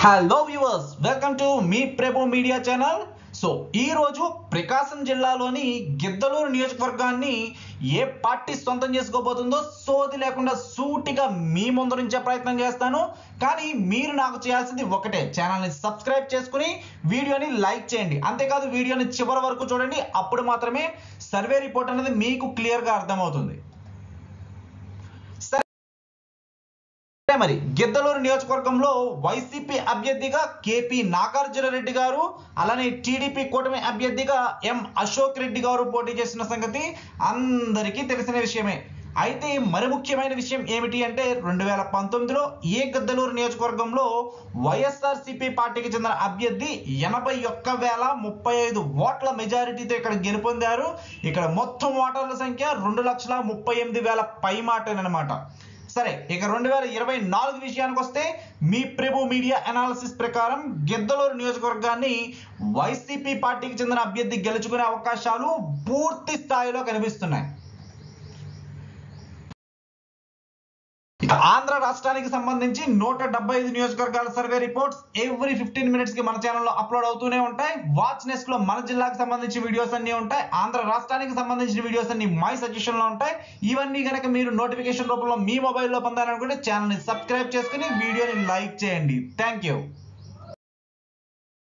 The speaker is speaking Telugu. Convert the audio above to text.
హలో వ్యూవర్స్ వెల్కమ్ టు మీ ప్రభు మీడియా ఛానల్ సో ఈ రోజు ప్రకాశం జిల్లాలోని గిద్దలూరు నియోజకవర్గాన్ని ఏ పార్టీ సొంతం చేసుకోబోతుందో సోది లేకుండా సూటిగా మీ ముందు నుంచే ప్రయత్నం చేస్తాను కానీ మీరు నాకు చేయాల్సింది ఒకటే ఛానల్ని సబ్స్క్రైబ్ చేసుకుని వీడియోని లైక్ చేయండి అంతేకాదు వీడియోని చివరి వరకు చూడండి అప్పుడు మాత్రమే సర్వే రిపోర్ట్ అనేది మీకు క్లియర్గా అర్థమవుతుంది సరే మరి గిద్దలూరు నియోజకవర్గంలో వైసీపీ అభ్యర్థిగా కేపీ నాగార్జున రెడ్డి గారు అలానే టీడీపీ కూటమి అభ్యర్థిగా ఎం అశోక్ రెడ్డి గారు పోటీ చేసిన సంగతి అందరికీ తెలిసిన విషయమే అయితే మరి ముఖ్యమైన విషయం ఏమిటి అంటే రెండు వేల పంతొమ్మిదిలో ఏ గద్దలూరు నియోజకవర్గంలో వైఎస్ఆర్సీపీ పార్టీకి చెందిన అభ్యర్థి ఎనభై ఒక్క వేల ముప్పై ఐదు ఓట్ల మెజారిటీతో ఇక్కడ గెలుపొందారు ఇక్కడ మొత్తం ఓటర్ల సంఖ్య రెండు లక్షల ముప్పై ఎనిమిది వేల పై మాటనమాట సరే ఇక రెండు వేల ఇరవై నాలుగు విషయానికి వస్తే మీ ప్రభు మీడియా అనాలిసిస్ ప్రకారం గిద్దలూరు నియోజకవర్గాన్ని వైసీపీ పార్టీకి చెందిన అభ్యర్థి గెలుచుకునే అవకాశాలు పూర్తి స్థాయిలో కనిపిస్తున్నాయి ఇక ఆంధ్ర రాష్ట్రానికి సంబంధించి నూట డెబ్బై ఐదు నియోజకవర్గాల survey reports every fifteen minutes కి మన ఛానల్లో అప్లోడ్ అవుతూనే ఉంటాయి వాచ్ నెస్ట్ లో మన జిల్లాకు సంబంధించి వీడియోస్ అన్ని ఉంటాయి ఆంధ్ర రాష్ట్రానికి సంబంధించిన వీడియోస్ అన్ని మై సజెషన్ లో ఉంటాయి ఇవన్నీ కనుక మీరు నోటిఫికేషన్ రూపంలో మీ మొబైల్లో పొందాలనుకుంటే ఛానల్ ని సబ్స్క్రైబ్ చేసుకుని వీడియోని లైక్ చేయండి థ్యాంక్ యూ